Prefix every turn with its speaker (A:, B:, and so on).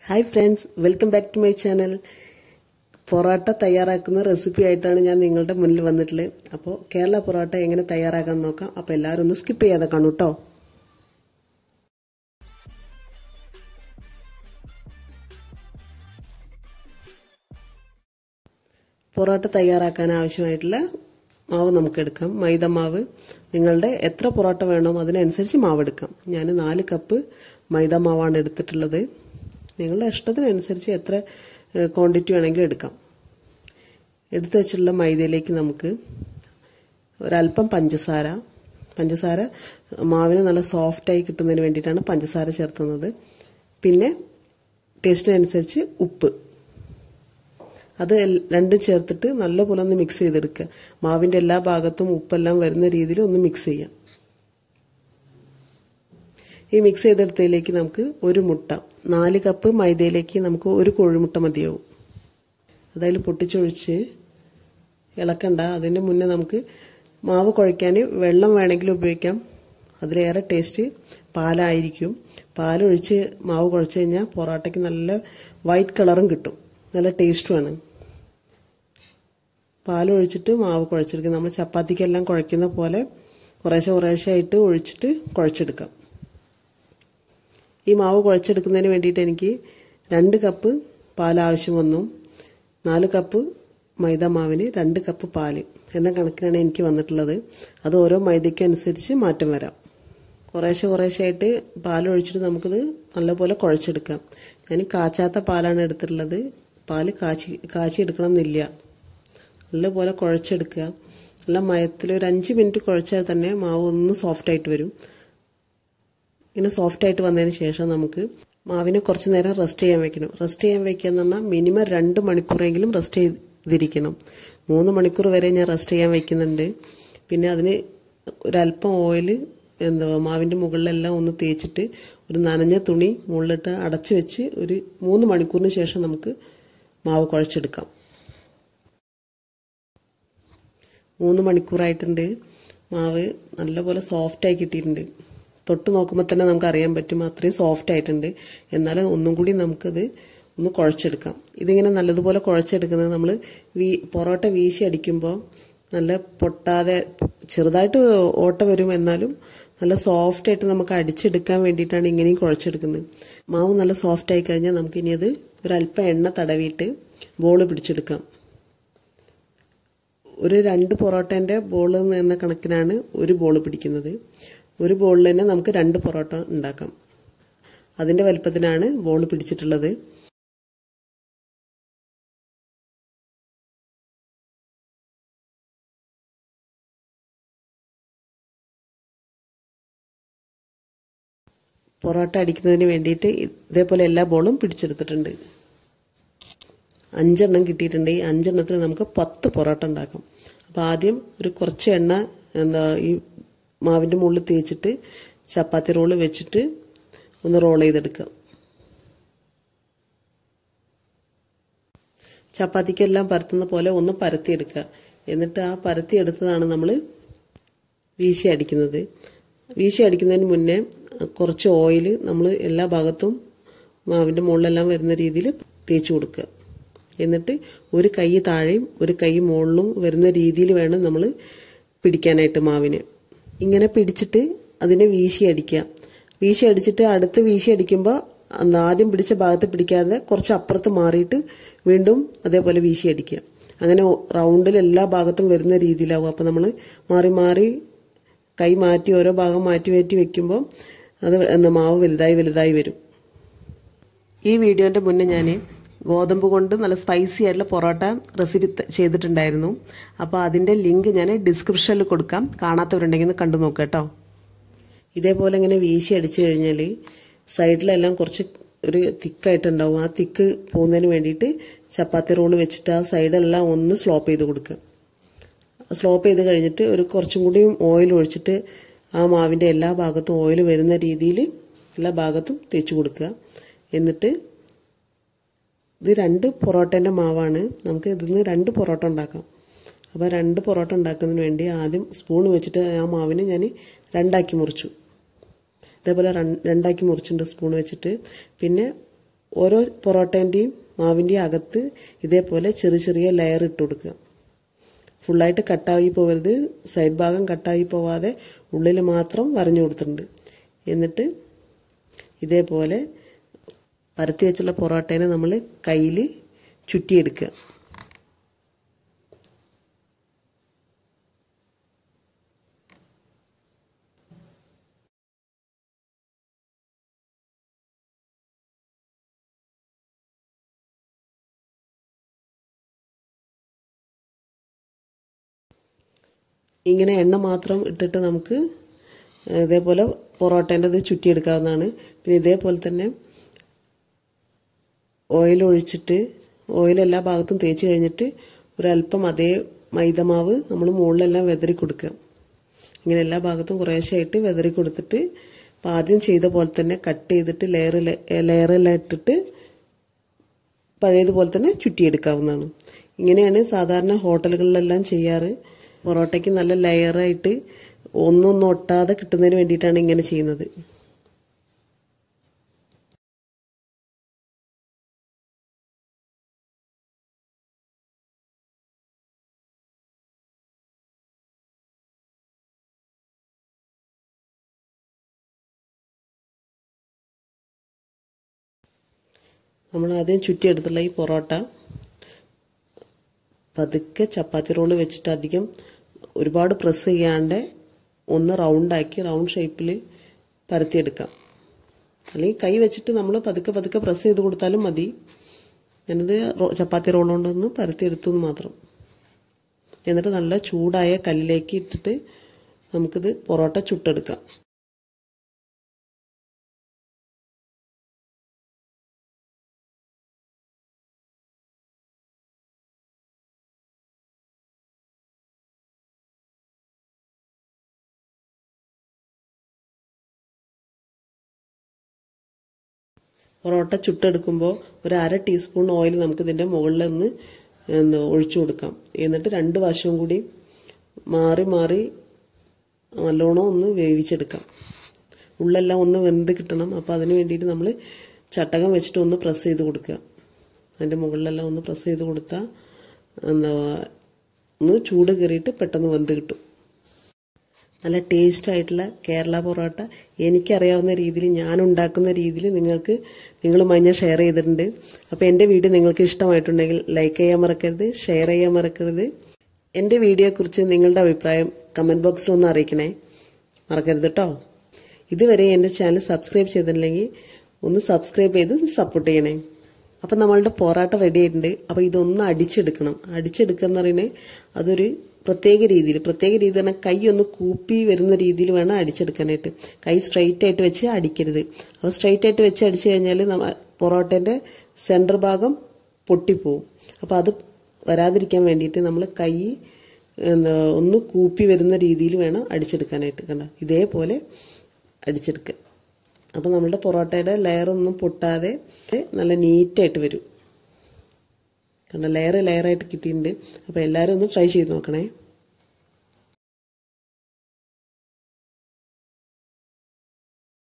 A: hi friends welcome back to my channel parotta തയ്യാറാക്കുന്ന recipe ആയിട്ടാണ് ഞാൻ നിങ്ങളുടെ മുന്നിൽ വന്നിട്ടുള്ളത് അപ്പോൾ കേരള പൊറോട്ട എങ്ങനെ തയ്യാറാക്കാൻ നോക്കാം അപ്പോൾ എല്ലാവരും ഒന്ന് സ്കിപ്പ് ചെയ്യാതെ കാണൂ കേട്ടോ പൊറോട്ട തയ്യാറാക്കാൻ ആവശ്യമായിട്ടുള്ള മാവ് നമുക്ക് എടുക്കാം മൈദ മാവ് നിങ്ങളുടെ എത്ര പൊറോട്ട വേണോ അതിനനുസരിച്ച് മാവ് എടുക്കാം ഞാൻ നാല് കപ്പ് മൈദ മാവാണ് എടുത്തിട്ടുള്ളത് നിങ്ങളുടെ ഇഷ്ടത്തിനനുസരിച്ച് എത്ര ക്വാണ്ടിറ്റി വേണമെങ്കിലും എടുക്കാം എടുത്തു വെച്ചിട്ടുള്ള മൈദയിലേക്ക് നമുക്ക് ഒരല്പം പഞ്ചസാര പഞ്ചസാര മാവിന് നല്ല സോഫ്റ്റായി കിട്ടുന്നതിന് വേണ്ടിയിട്ടാണ് പഞ്ചസാര ചേർത്തുന്നത് പിന്നെ ടേസ്റ്റിനനുസരിച്ച് ഉപ്പ് അത് രണ്ടും ചേർത്തിട്ട് നല്ലപോലെ ഒന്ന് മിക്സ് ചെയ്തെടുക്കുക മാവിൻ്റെ എല്ലാ ഭാഗത്തും ഉപ്പെല്ലാം വരുന്ന രീതിയിൽ ഒന്ന് മിക്സ് ചെയ്യാം ഈ മിക്സ് ചെയ്തെടുത്തതിലേക്ക് നമുക്ക് ഒരു മുട്ട നാല് കപ്പ് മൈദയിലേക്ക് നമുക്ക് ഒരു കോഴിമുട്ട മതിയാവും അതിൽ പൊട്ടിച്ചൊഴിച്ച് ഇളക്കണ്ട അതിൻ്റെ മുന്നേ നമുക്ക് മാവ് കുഴയ്ക്കാൻ വെള്ളം വേണമെങ്കിൽ ഉപയോഗിക്കാം അതിലേറെ ടേസ്റ്റ് പാലായിരിക്കും പാലൊഴിച്ച് മാവ് കുഴച്ച് കഴിഞ്ഞാൽ പൊറോട്ടയ്ക്ക് നല്ല വൈറ്റ് കളറും കിട്ടും നല്ല ടേസ്റ്റുമാണ് പാലൊഴിച്ചിട്ട് മാവ് കുഴച്ചെടുക്കുക നമ്മൾ ചപ്പാത്തിക്കെല്ലാം കുഴയ്ക്കുന്ന പോലെ കുറേശ്ശെ കുറേശ്ശെ ആയിട്ട് ഒഴിച്ചിട്ട് കുഴച്ചെടുക്കാം ഈ മാവ് കുഴച്ചെടുക്കുന്നതിന് വേണ്ടിയിട്ട് എനിക്ക് രണ്ട് കപ്പ് പാൽ ആവശ്യം വന്നു നാല് കപ്പ് മൈദ മാവിന് രണ്ട് കപ്പ് പാല് എന്ന കണക്കിനാണ് എനിക്ക് വന്നിട്ടുള്ളത് അത് ഓരോ മൈദയ്ക്കും അനുസരിച്ച് മാറ്റം വരാം കുറേശ്ശെ കുറേശ്ശെ ആയിട്ട് പാലൊഴിച്ചിട്ട് നമുക്കിത് നല്ലപോലെ കുഴച്ചെടുക്കാം ഞാൻ കാച്ചാത്ത പാലാണ് എടുത്തിട്ടുള്ളത് പാല് കാച്ചി കാച്ചി എടുക്കണം എന്നില്ല നല്ലപോലെ കുഴച്ചെടുക്കുക നല്ല മയത്തിൽ ഒരു അഞ്ച് മിനിറ്റ് കുഴച്ചാൽ തന്നെ മാവ് ഒന്ന് സോഫ്റ്റായിട്ട് വരും ഇങ്ങനെ സോഫ്റ്റായിട്ട് വന്നതിന് ശേഷം നമുക്ക് മാവിനെ കുറച്ച് നേരം റെസ്റ്റ് ചെയ്യാൻ വെക്കണം റെസ്റ്റ് ചെയ്യാൻ വെക്കുക എന്ന് പറഞ്ഞാൽ മിനിമം രണ്ട് മണിക്കൂറെങ്കിലും റെസ്റ്റ് ചെയ്തിരിക്കണം മൂന്ന് മണിക്കൂർ വരെ ഞാൻ റെസ്റ്റ് ചെയ്യാൻ വെക്കുന്നുണ്ട് പിന്നെ അതിന് ഒരല്പം ഓയിൽ എന്താ മാവിൻ്റെ മുകളിലെല്ലാം ഒന്ന് തേച്ചിട്ട് ഒരു നനഞ്ഞ തുണി മുകളിലിട്ട് അടച്ചു വെച്ച് ഒരു മൂന്ന് മണിക്കൂറിന് ശേഷം നമുക്ക് മാവ് കുഴച്ചെടുക്കാം മൂന്ന് മണിക്കൂറായിട്ടുണ്ട് മാവ് നല്ലപോലെ സോഫ്റ്റായി കിട്ടിയിട്ടുണ്ട് തൊട്ട് നോക്കുമ്പോൾ തന്നെ നമുക്ക് അറിയാൻ പറ്റും അത്രയും സോഫ്റ്റ് ആയിട്ടുണ്ട് എന്നാലും ഒന്നും കൂടി നമുക്കത് ഒന്ന് കുഴച്ചെടുക്കാം ഇതിങ്ങനെ നല്ലതുപോലെ കുഴച്ചെടുക്കുന്നത് നമ്മൾ വീ പൊറോട്ട വീശി അടിക്കുമ്പോൾ നല്ല പൊട്ടാതെ ചെറുതായിട്ട് ഓട്ട വരും എന്നാലും നല്ല സോഫ്റ്റ് ആയിട്ട് നമുക്ക് അടിച്ചെടുക്കാൻ വേണ്ടിയിട്ടാണ് ഇങ്ങനെയും കുഴച്ചെടുക്കുന്നത് മാവ് നല്ല സോഫ്റ്റ് ആയി കഴിഞ്ഞാൽ നമുക്കിനി അത് ഒരല്പം എണ്ണ തടവിയിട്ട് ബോൾ പിടിച്ചെടുക്കാം ഒരു രണ്ട് പൊറോട്ടേൻ്റെ ബോൾ എന്ന കണക്കിനാണ് ഒരു ബോൾ പിടിക്കുന്നത് ഒരു ബോളിൽ തന്നെ നമുക്ക് രണ്ട് പൊറോട്ട ഉണ്ടാക്കാം അതിൻ്റെ വലുപ്പത്തിനാണ് ബോൾ പിടിച്ചിട്ടുള്ളത് പൊറോട്ട അടിക്കുന്നതിന് വേണ്ടിയിട്ട് ഇതേപോലെ എല്ലാ ബോളും പിടിച്ചെടുത്തിട്ടുണ്ട് അഞ്ചെണ്ണം കിട്ടിയിട്ടുണ്ട് ഈ അഞ്ചെണ്ണത്തിൽ നമുക്ക് പത്ത് പൊറോട്ട ഉണ്ടാക്കാം അപ്പോൾ ആദ്യം ഒരു കുറച്ച് എണ്ണ എന്താ ഈ മാവിൻ്റെ മുകളിൽ തേച്ചിട്ട് ചപ്പാത്തി റോള് വെച്ചിട്ട് ഒന്ന് റോൾ ചെയ്തെടുക്കുക ചപ്പാത്തിക്കെല്ലാം പരത്തുന്ന പോലെ ഒന്ന് പരത്തിയെടുക്കുക എന്നിട്ട് ആ പരത്തിയെടുത്തതാണ് നമ്മൾ വീശി അടിക്കുന്നത് വീശി അടിക്കുന്നതിന് മുന്നേ കുറച്ച് ഓയിൽ നമ്മൾ എല്ലാ ഭാഗത്തും മാവിൻ്റെ മുകളിലെല്ലാം വരുന്ന രീതിയിൽ തേച്ച് കൊടുക്കുക എന്നിട്ട് ഒരു കൈ താഴെയും ഒരു കൈ മുകളിലും വരുന്ന രീതിയിൽ വേണം നമ്മൾ പിടിക്കാനായിട്ട് മാവിനെ ഇങ്ങനെ പിടിച്ചിട്ട് അതിനെ വീശി അടിക്കുക വീശി അടിച്ചിട്ട് അടുത്ത് വീശി അടിക്കുമ്പോൾ ആദ്യം പിടിച്ച ഭാഗത്ത് പിടിക്കാതെ കുറച്ച് അപ്പുറത്ത് മാറിയിട്ട് വീണ്ടും അതേപോലെ വീശി അടിക്കുക അങ്ങനെ റൗണ്ടിൽ എല്ലാ ഭാഗത്തും വരുന്ന രീതിയിലാവും അപ്പോൾ നമ്മൾ മാറി മാറി കൈ മാറ്റി ഓരോ ഭാഗം മാറ്റി മാറ്റി വെക്കുമ്പോൾ അത് എന്താ മാവ് വലുതായി വലുതായി വരും ഈ വീഡിയോൻ്റെ മുന്നേ ഞാൻ ഗോതമ്പ് കൊണ്ട് നല്ല സ്പൈസി ആയിട്ടുള്ള പൊറോട്ട റെസിപ്പി ചെയ്തിട്ടുണ്ടായിരുന്നു അപ്പോൾ അതിൻ്റെ ലിങ്ക് ഞാൻ ഡിസ്ക്രിപ്ഷനിൽ കൊടുക്കാം കാണാത്തവരുണ്ടെങ്കിൽ കണ്ടു നോക്കുക കേട്ടോ ഇതേപോലെ ഇങ്ങനെ വീശി അടിച്ചു കഴിഞ്ഞാൽ സൈഡിലെല്ലാം കുറച്ച് ഒരു തിക്കായിട്ടുണ്ടാവും ആ തിക്ക് പോകുന്നതിന് വേണ്ടിയിട്ട് ചപ്പാത്തി റോള് വെച്ചിട്ട് ആ സൈഡെല്ലാം ഒന്ന് സ്ലോപ്പ് ചെയ്ത് കൊടുക്കുക സ്ലോപ്പ് ചെയ്ത് കഴിഞ്ഞിട്ട് ഒരു കുറച്ചും കൂടി ഓയിൽ ഒഴിച്ചിട്ട് ആ മാവിൻ്റെ എല്ലാ ഭാഗത്തും ഓയിൽ വരുന്ന രീതിയിൽ എല്ലാ ഭാഗത്തും തേച്ച് കൊടുക്കുക എന്നിട്ട് ഇത് രണ്ട് പൊറോട്ടേൻ്റെ മാവാണ് നമുക്ക് ഇതിന്ന് രണ്ട് പൊറോട്ട ഉണ്ടാക്കാം അപ്പോൾ രണ്ട് പൊറോട്ട ഉണ്ടാക്കുന്നതിന് വേണ്ടി ആദ്യം സ്പൂൺ വെച്ചിട്ട് ആ മാവിനെ ഞാൻ രണ്ടാക്കി മുറിച്ചു ഇതേപോലെ രണ്ടാക്കി മുറിച്ചിട്ടുണ്ട് സ്പൂൺ വെച്ചിട്ട് പിന്നെ ഓരോ പൊറോട്ടേൻ്റെയും മാവിൻ്റെയും അകത്ത് ഇതേപോലെ ചെറിയ ചെറിയ ലെയർ ഇട്ട് കൊടുക്കുക ഫുള്ളായിട്ട് കട്ടായി പോകരുത് സൈഡ് ഭാഗം കട്ടായി പോവാതെ ഉള്ളിൽ മാത്രം വരഞ്ഞു കൊടുത്തിട്ടുണ്ട് എന്നിട്ട് ഇതേപോലെ പരത്തി വെച്ചുള്ള പൊറോട്ടേനെ നമ്മൾ കയ്യിൽ ചുറ്റിയെടുക്കുക ഇങ്ങനെ എണ്ണ മാത്രം ഇട്ടിട്ട് നമുക്ക് ഇതേപോലെ പൊറോട്ടേൻ്റെ ഇത് ചുറ്റിയെടുക്കാവുന്നതാണ് പിന്നെ ഇതേപോലെ തന്നെ ഓയിൽ ഒഴിച്ചിട്ട് ഓയിൽ എല്ലാ ഭാഗത്തും തേച്ച് കഴിഞ്ഞിട്ട് ഒരല്പം അതേ മൈദമാവ് നമ്മൾ മുകളിലെല്ലാം വെതറി കൊടുക്കുക ഇങ്ങനെ എല്ലാ ഭാഗത്തും കുറേശ്ശായിട്ട് വെതറി കൊടുത്തിട്ട് അപ്പം ആദ്യം ചെയ്ത പോലെ തന്നെ കട്ട് ചെയ്തിട്ട് ലെയർ ലെയറെല്ലാം ഇട്ടിട്ട് പഴയതുപോലെ തന്നെ ചുറ്റിയെടുക്കാവുന്നതാണ് ഇങ്ങനെയാണ് സാധാരണ ഹോട്ടലുകളിലെല്ലാം ചെയ്യാറ് പൊറോട്ടയ്ക്ക് നല്ല ലെയറായിട്ട് ഒന്നൊന്നും ഒട്ടാതെ കിട്ടുന്നതിന് വേണ്ടിയിട്ടാണ് ഇങ്ങനെ ചെയ്യുന്നത് നമ്മൾ ആദ്യം ചുറ്റിയെടുത്തുള്ള ഈ പൊറോട്ട പതുക്കെ ചപ്പാത്തി റോള് വെച്ചിട്ട് അധികം ഒരുപാട് പ്രസ് ചെയ്യാണ്ട് ഒന്ന് റൗണ്ടാക്കി റൗണ്ട് ഷേപ്പിൽ പരത്തിയെടുക്കാം അല്ലെങ്കിൽ കൈ വെച്ചിട്ട് നമ്മൾ പതുക്കെ പതുക്കെ പ്രസ് ചെയ്ത് കൊടുത്താലും മതി ഞാനത് ചപ്പാത്തി റോൾ കൊണ്ടൊന്ന് പരത്തിയെടുത്തു എന്ന് മാത്രം എന്നിട്ട് നല്ല ചൂടായ കല്ലിലേക്ക് ഇട്ടിട്ട് നമുക്കിത് പൊറോട്ട ചുട്ടെടുക്കാം പൊറോട്ട ചുട്ടെടുക്കുമ്പോൾ ഒരു അര ടീസ്പൂൺ ഓയിൽ നമുക്ക് ഇതിൻ്റെ മുകളിൽ നിന്ന് എന്താ ഒഴിച്ചു കൊടുക്കാം എന്നിട്ട് രണ്ട് വശവും കൂടി മാറി മാറി നല്ലോണം ഒന്ന് വേവിച്ചെടുക്കാം ഉള്ളെല്ലാം ഒന്ന് വെന്ത് കിട്ടണം അപ്പോൾ അതിന് വേണ്ടിയിട്ട് നമ്മൾ ചട്ടകം വെച്ചിട്ട് ഒന്ന് പ്രസ് ചെയ്ത് കൊടുക്കുക അതിൻ്റെ മുകളിലെല്ലാം ഒന്ന് പ്രസ് ചെയ്ത് കൊടുത്താൽ എന്താ ഒന്ന് ചൂട് കയറിയിട്ട് പെട്ടെന്ന് വെന്ത് കിട്ടും നല്ല ടേസ്റ്റ് ആയിട്ടുള്ള കേരള പൊറോട്ട എനിക്കറിയാവുന്ന രീതിയിൽ ഞാൻ ഉണ്ടാക്കുന്ന രീതിയിൽ നിങ്ങൾക്ക് നിങ്ങളുമായി ഞാൻ ഷെയർ ചെയ്തിട്ടുണ്ട് അപ്പോൾ എൻ്റെ വീഡിയോ നിങ്ങൾക്ക് ഇഷ്ടമായിട്ടുണ്ടെങ്കിൽ ലൈക്ക് ചെയ്യാൻ മറക്കരുത് ഷെയർ ചെയ്യാൻ മറക്കരുത് എൻ്റെ വീഡിയോയെക്കുറിച്ച് നിങ്ങളുടെ അഭിപ്രായം കമൻറ്റ് ബോക്സിൽ ഒന്ന് അറിയിക്കണേ മറക്കരുത് കേട്ടോ ഇതുവരെ എൻ്റെ ചാനൽ സബ്സ്ക്രൈബ് ചെയ്തിട്ടില്ലെങ്കിൽ ഒന്ന് സബ്സ്ക്രൈബ് ചെയ്ത് സപ്പോർട്ട് ചെയ്യണേ അപ്പം നമ്മളുടെ പൊറാട്ട റെഡി ആയിട്ടുണ്ട് അപ്പോൾ ഇതൊന്ന് അടിച്ചെടുക്കണം അടിച്ചെടുക്കുക എന്ന് പറയുന്നത് അതൊരു പ്രത്യേക രീതിയിൽ പ്രത്യേക രീതി പറഞ്ഞാൽ കൈ ഒന്ന് കൂപ്പി വരുന്ന രീതിയിൽ വേണം അടിച്ചെടുക്കാനായിട്ട് കൈ സ്ട്രൈറ്റ് ആയിട്ട് വെച്ച് അടിക്കരുത് അപ്പോൾ സ്ട്രൈറ്റ് ആയിട്ട് വെച്ച് അടിച്ചു കഴിഞ്ഞാൽ നമ്മ പൊറോട്ടേൻ്റെ സെൻറ്റർ ഭാഗം പൊട്ടിപ്പോവും അപ്പോൾ അത് വരാതിരിക്കാൻ വേണ്ടിയിട്ട് നമ്മൾ കൈ എന്താ ഒന്ന് കൂപ്പി വരുന്ന രീതിയിൽ വേണം അടിച്ചെടുക്കാനായിട്ട് കണ്ട ഇതേപോലെ അടിച്ചെടുക്കുക അപ്പോൾ നമ്മളുടെ പൊറോട്ടയുടെ ലെയറൊന്നും പൊട്ടാതെ നല്ല നീറ്റായിട്ട് വരും കണ്ട ലെയർ ലെയറായിട്ട് കിട്ടിയിട്ടുണ്ട് അപ്പോൾ എല്ലാവരും ഒന്ന് ട്രൈ ചെയ്ത് നോക്കണേ